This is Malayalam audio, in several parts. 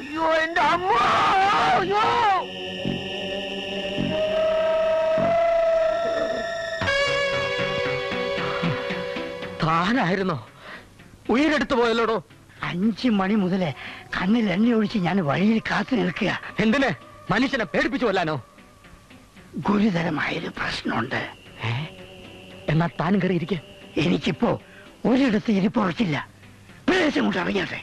അയ്യോ എന്റെ അമ്മ അയ്യോ താനായിരുന്നോ ഉയരെടുത്തു പോയല്ലോടോ അഞ്ചു മണി മുതലേ കണ്ണിൽ എണ്ണ ഒഴിച്ച് ഞാൻ വഴിയിൽ കാത്തു നിൽക്കുക എന്തിന് മനുഷ്യനെ പേടിപ്പിച്ചു കൊല്ലാനോ ഗുരുതരമായൊരു പ്രശ്നമുണ്ട് ഏ? എന്നാ താനും കയറി ഇരിക്കെ എനിക്കിപ്പോ ഒരിടത്ത് ഇരിപ്പുറച്ചില്ല പ്രദേശം കൊണ്ട് അറിയാതെ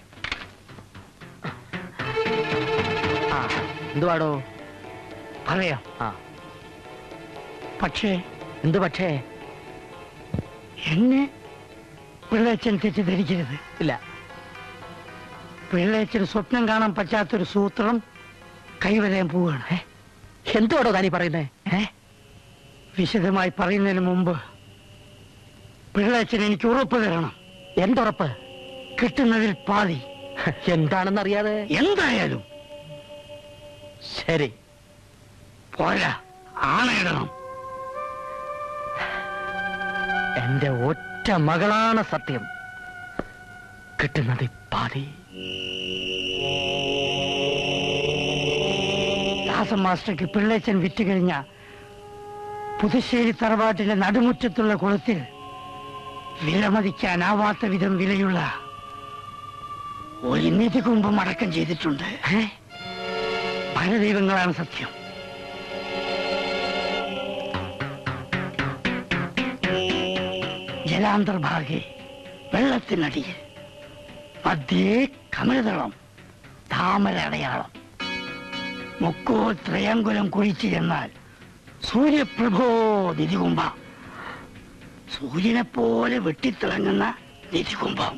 ആ എന്തുവാടോ പറയാം ആ പക്ഷേ എന്ത് പക്ഷേ എന്നെ പിള്ളേച്ചൻ തെറ്റിദ്ധരിക്കരുത് ഇല്ല പിള്ളേച്ചൻ സ്വപ്നം കാണാൻ പറ്റാത്തൊരു സൂത്രം കൈവരാൻ പോവുകയാണ് എന്തുവാടോ താനീ പറയുന്നേ ഏ വിശദമായി പറയുന്നതിന് മുമ്പ് പിള്ളേച്ചൻ എനിക്ക് ഉറപ്പ് തരണം എന്തുറപ്പ് കിട്ടുന്നതിൽ പാതി എന്താണെന്നറിയാതെ എന്തായാലും ശരി പോരാ ആണയിടണം എന്റെ ഒറ്റ മകളാണ് സത്യം കിട്ടുന്നത് പാതി ദാസൻ മാസ്റ്റർക്ക് പിള്ളേച്ചൻ വിറ്റ് കഴിഞ്ഞ പുതുശ്ശേരി തറവാട്ടിന്റെ നടുമുറ്റത്തുള്ള കുളത്തിൽ വിലമതിക്കാനാവാത്ത വിധം വിലയുള്ള ഒരു നിധി കുംഭം അടക്കം ചെയ്തിട്ടുണ്ട് ഏ? പരദൈവങ്ങളാണ് സത്യം ജലാന്തർഭാഗെ വെള്ളത്തിനടിയിൽ മധ്യേ കമലതളം താമര അടയാളം മുക്കോ ത്രയങ്കുലം കുഴിച്ചു ചെന്നാൽ സൂര്യപ്രഭോ നിധികുംഭ സൂര്യനെ പോലെ വെട്ടിത്തിളങ്ങുന്ന നിധികുംഭം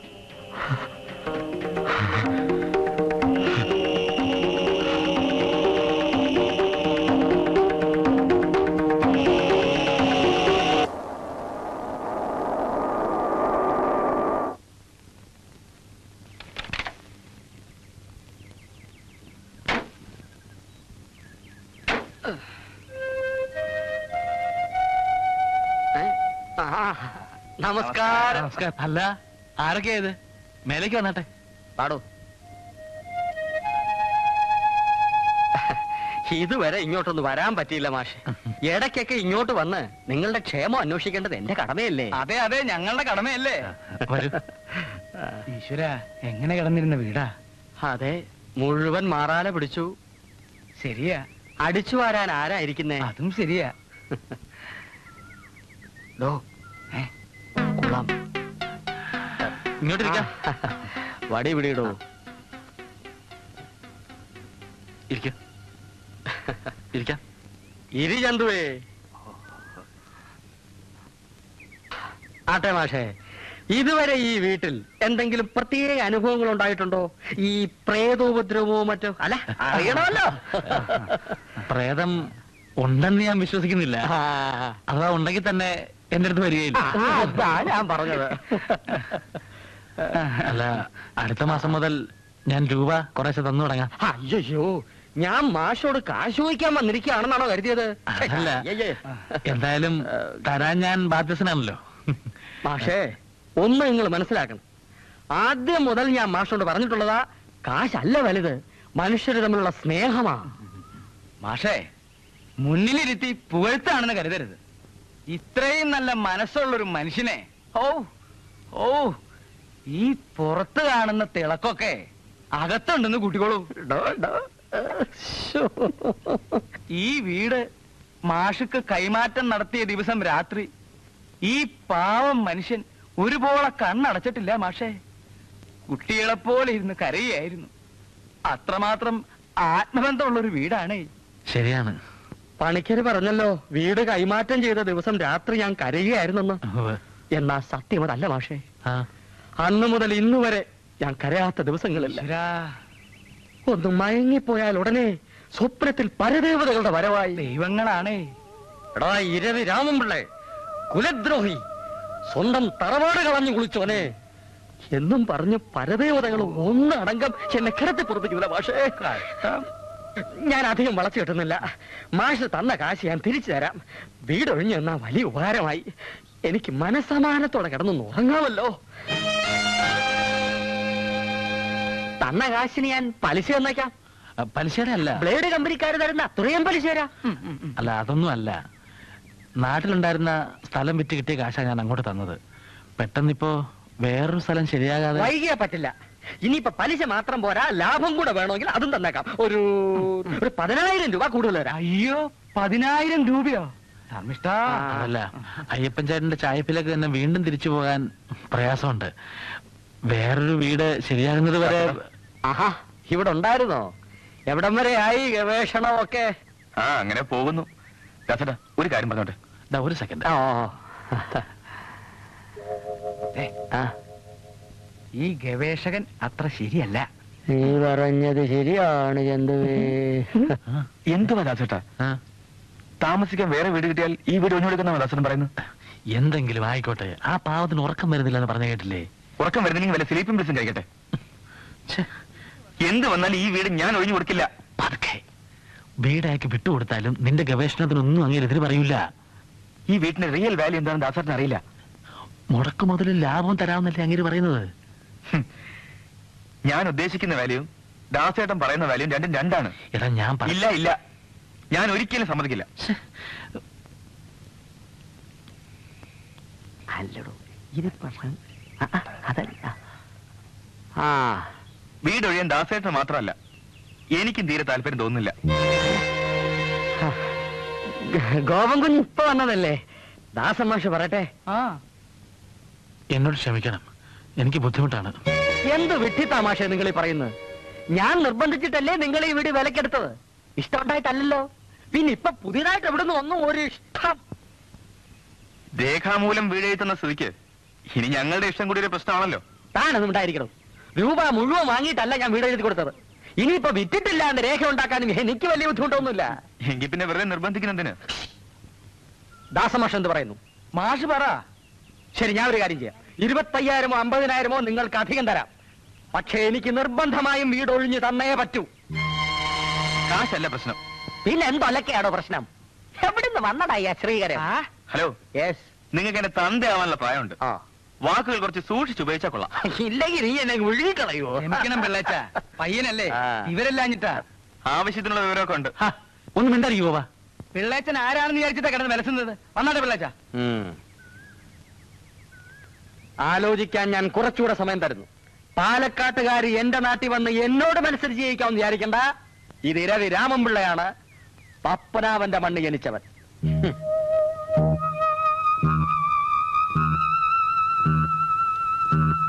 നമസ്കാരം നമസ്കാരം അല്ല ആരൊക്കെയാ ഇത് മേലേക്ക് വന്നാട്ടെ പാടോ ഇതുവരെ ഇങ്ങോട്ടൊന്ന് വരാൻ പറ്റിയില്ല മാഷെ ഇടയ്ക്കൊക്കെ ഇങ്ങോട്ട് വന്ന് നിങ്ങളുടെ ക്ഷേമം അന്വേഷിക്കേണ്ടത് എന്റെ കടമയല്ലേ അതെ അതെ ഞങ്ങളുടെ കടമയല്ലേ വരൂ ഈശ്വര എങ്ങനെ കിടന്നിരുന്ന വീടാ അതെ മുഴുവൻ മാറാല പിടിച്ചു ശരിയാ അടിച്ചു വാരാൻ ആരായിരിക്കുന്നേ അതും ശരിയാ ഡോ ഏ, കൊള്ളാം ഇങ്ങോട്ടിരിക്കാം വടി പിടിയിടൂ ഇരിക്കാം ഇരിക്കാം ഇരി ചന്തുവേ ആട്ടെ മാഷേ ഇതുവരെ ഈ വീട്ടിൽ എന്തെങ്കിലും പ്രത്യേക അനുഭവങ്ങൾ ഉണ്ടായിട്ടുണ്ടോ ഈ പ്രേതോപദ്രവമോ മറ്റോ അല്ല അറിയണമല്ലോ പ്രേതം ഉണ്ടെന്ന് ഞാൻ വിശ്വസിക്കുന്നില്ല ആ, അഥവാ ഉണ്ടെങ്കിൽ തന്നെ എന്റെ അടുത്ത് വരികയില്ല ആ, അതാ ഞാൻ പറഞ്ഞത് അല്ല അടുത്ത മാസം മുതൽ ഞാൻ രൂപ കുറേശ്ശെ തന്നു തുടങ്ങാം അയ്യോ ഞാൻ മാഷോട് കാശ് ചോദിക്കാൻ വന്നിരിക്കുകയാണെന്നാണോ കരുതിയത് അതല്ല. അയ്യേ. എന്തായാലും തരാൻ ഞാൻ ബാധ്യസ്ഥനാണല്ലോ മാഷേ ഒന്ന് നിങ്ങൾ മനസ്സിലാക്കണം ആദ്യം മുതൽ ഞാൻ മാഷോട് പറഞ്ഞിട്ടുള്ളതാ കാശല്ല വലുത് മനുഷ്യർ തമ്മിലുള്ള സ്നേഹമാ മാഷേ മുന്നിലിരുത്തി പുകഴ്ത്താണെന്ന് കരുതരുത് ഇത്രയും നല്ല മനസ്സുള്ള ഒരു മനുഷ്യനെ ഓ ഓ ഈ പുറത്ത് കാണുന്ന തിളക്കൊക്കെ അകത്തുണ്ടെന്ന് കൂട്ടിക്കോളൂ ഡോ, ഡോ. ശ്ശോ. ഈ വീട് മാഷുക്ക് കൈമാറ്റം നടത്തിയ ദിവസം രാത്രി ഈ പാവം മനുഷ്യൻ ഒരുപോലെ കണ്ണടച്ചിട്ടില്ല മാഷേ കുട്ടികളെപ്പോലെ ഇരുന്ന് കരയായിരുന്നു അത്രമാത്രം ആത്മബന്ധമുള്ള ഒരു വീടാണേ ശരിയാണ് പണിക്കര് പറഞ്ഞല്ലോ വീട് കൈമാറ്റം ചെയ്ത ദിവസം രാത്രി ഞാൻ കരയുകയായിരുന്നെന്ന് ഉവ്വ്. എന്നാ സത്യം അതല്ല മാഷേ ആ അന്ന് മുതൽ ഇന്ന് വരെ ഞാൻ കരയാത്ത ദിവസങ്ങളില്ല ഈശ്വരാ, ഒന്ന് മയങ്ങിപ്പോയാൽ ഉടനെ സ്വപ്നത്തിൽ പരദേവതകളുടെ വരവായി ദൈവങ്ങളാണേ എടാ ഇരവി രാമൻപിള്ളേ കുലദ്രോഹി സ്വന്തം തറവാട് കളഞ്ഞു കുളിച്ചോനെ എന്നും പറഞ്ഞ് പരദേവതകൾ ഒന്നടങ്കം എന്നെ കിടത്തി പുറത്തേക്കില്ല മാഷേ ഞാൻ അധികം വളച്ചു കെട്ടുന്നില്ല മാഷ് തന്ന കാശ് ഞാൻ തിരിച്ചു തരാം വീടൊഴിഞ്ഞു എന്നാ വലിയ ഉപകാരമായി എനിക്ക് മനസമാനത്തോടെ കിടന്നു ഉറങ്ങാമല്ലോ തന്ന കാശിന് ഞാൻ പലിശ തന്നേക്കാം ആ, പലിശയുടെ അല്ല ബ്ലേഡ് കമ്പനിക്കാർ തരുന്ന അത്രയും പലിശ തരാം അല്ല അതൊന്നും അല്ല നാട്ടിലുണ്ടായിരുന്ന സ്ഥലം വിറ്റ് കിട്ടിയ കാശാ ഞാൻ അങ്ങോട്ട് തന്നത് പെട്ടെന്നിപ്പോ വേറൊരു സ്ഥലം ശരിയാകാതെ വൈകിയാ പറ്റില്ല ഇനിയിപ്പോ പലിശ മാത്രം പോരാ ലാഭം കൂടെ വേണമെങ്കിൽ അതും തന്നേക്കാം ഒരു ഒരു പതിനായിരം രൂപ കൂടുതൽ തരാം അയ്യോ പതിനായിരം രൂപയോ ധർമ്മിഷ്ഠ അതല്ല അയ്യപ്പൻ ചേട്ടന്റെ ചായപ്പിലൊക്കെ തന്നെ വീണ്ടും തിരിച്ചു പോകാൻ പ്രയാസമുണ്ട് വേറൊരു വീട് ശരിയാകുന്നത് വരെ ആഹാ ഇവിടെ ഉണ്ടായിരുന്നോ എവിടം വരെ ആയി ഗവേഷണമൊക്കെ ആ അങ്ങനെ പോകുന്നു ദാസേട്ടാ ഒരു കാര്യം പറഞ്ഞോട്ടെ ദാ ഒരു സെക്കൻഡ് ഓ ഏ, ആ, ഈ ഗവേഷകൻ അത്ര ശരിയല്ല നീ പറഞ്ഞത് ശരിയാണ് ചന്തുവേ എന്തുവാ ദാസേട്ടാ താമസിക്കാൻ വേറെ വീട് കിട്ടിയാൽ ഈ വീട് ഒഴിഞ്ഞു കൊടുക്കുന്ന ദാസേട്ടൻ പറയുന്നത് എന്തെങ്കിലും ആയിക്കോട്ടെ ആ പാവത്തിന് ഉറക്കം വരുന്നില്ല എന്ന് പറഞ്ഞു കേട്ടില്ലേ ഉറക്കം വരുന്നെങ്കിൽ വല്ല സ്ലീപ്പിംഗ് പിൽസും കഴിക്കട്ടെ ഛെ, എന്ത് വന്നാലും ഈ വീട് ഞാൻ ഒഴിഞ്ഞു കൊടുക്കില്ല പതുക്കെ വീടാക്കി വിട്ടുകൊടുത്താലും നിന്റെ ഗവേഷണത്തിനൊന്നും അങ്ങനെ എതിര് പറയൂല ഈ വീട്ടിന്റെ റിയൽ വാല്യൂ എന്താണെന്ന് ദാസേട്ടൻ അറിയില്ല മുടക്ക് മുതൽ ലാഭം തരാമെന്നല്ലേ അങ്ങനെ പറയുന്നത് ഹും. ഞാൻ ഉദ്ദേശിക്കുന്ന വാല്യൂ ദാസേട്ടൻ പറയുന്ന വാല്യൂ രണ്ടും രണ്ടാണ് എടാ ഞാൻ പറ- ഇല്ല ഇല്ല ഞാൻ ഒരിക്കലും സമ്മതിക്കില്ല ഛെ, അല്ലടോ ഇത് പ്രശ്നം ആ, ആ, അതല്ല ആ വീട് ഒഴിയാൻ ദാസേട്ടന് മാത്രമല്ല എനിക്കും തീരെ താല്പര്യം തോന്നുന്നില്ല ഗോപൻ കുഞ്ഞ് ഇപ്പൊ വന്നതല്ലേ ദാസമാഷ് പറയട്ടെ ആ എന്നോട് ക്ഷമിക്കണം എനിക്ക് ബുദ്ധിമുട്ടാണ് എന്ത് വിട്ടി തമാശ നിങ്ങൾ ഈ പറയുന്നത് ഞാൻ നിർബന്ധിച്ചിട്ടല്ലേ നിങ്ങൾ ഈ വീട് വിലക്കെടുത്തത് ഇഷ്ടമുണ്ടായിട്ടല്ലല്ലോ പിന്നെ ഇപ്പൊ പുതിയതായിട്ട് എവിടുന്ന് ഒന്നും ഒരു ഇഷ്ടം രേഖാമൂലം വീട് എഴുതുന്ന സ്ഥിതിക്ക് ഇനി ഞങ്ങളുടെ ഇഷ്ടം കൂടി ഒരു പ്രശ്നമാണല്ലോ താനത് ഉണ്ടായിരിക്കണം രൂപ മുഴുവൻ വാങ്ങിയിട്ടല്ല ഞാൻ വീട് എഴുതി കൊടുത്തത് ഇനിയിപ്പോ വിറ്റിട്ടില്ല എന്ന് രേഖ ഉണ്ടാക്കാനും എനിക്ക് വലിയ ബുദ്ധിമുട്ടൊന്നുമില്ല എങ്കിൽ പിന്നെ വെറുതെ നിർബന്ധിക്കുന്നതിന് ദാസമാഷ് എന്ത് പറയുന്നു മാഷ് പറ ശരി ഞാൻ ഒരു കാര്യം ചെയ്യാം ഇരുപത്തയ്യായിരമോ അമ്പതിനായിരമോ നിങ്ങൾക്ക് അധികം തരാം പക്ഷേ എനിക്ക് നിർബന്ധമായും വീട് ഒഴിഞ്ഞു തന്നേ പറ്റൂ കാശല്ല പ്രശ്നം പിന്നെ എന്തൊലക്കെയാണോ പ്രശ്നം എവിടുന്ന് വന്നടാ ഈ ശ്രീകരൻ ഹലോ യെസ് നിങ്ങൾക്ക് എന്നെ തന്തയാവാനുള്ള പ്രായമുണ്ട് ആ വാക്കുകൾ കുറച്ച് സൂക്ഷിച്ച് ഉപയോഗിച്ചാൽ കൊള്ളാം ഇല്ലെങ്കിൽ നീ എന്നെ വിഴുകളയോ ക്ഷമിക്കണം പിള്ളേച്ച പയ്യനല്ലേ ആ. ഇവരെല്ലാഞ്ഞിട്ടാ ആവശ്യത്തിനുള്ള വിവരമൊക്കെ ഉണ്ട് ഹാ, ഒന്ന് മിണ്ടായിരിക്കും ബാബാ പിള്ളേച്ചൻ ആരാണെന്ന് വിചാരിച്ചിട്ടാ കിടന്ന് വിലസുന്നത് വന്നാട്ടെ പിള്ളേച്ച ആലോചിക്കാൻ ഞാൻ കുറച്ചുകൂടെ സമയം തരുന്നു പാലക്കാട്ടുകാരി എന്റെ നാട്ടിൽ വന്ന് എന്നോട് മത്സരിച്ച് ജയിക്കാമെന്ന് വിചാരിക്കണ്ട ഇത് ഇരവി രാമൻപിള്ളയാണ് പപ്പനാവന്റെ മണ്ണ് ജനിച്ചവൻ ഹും.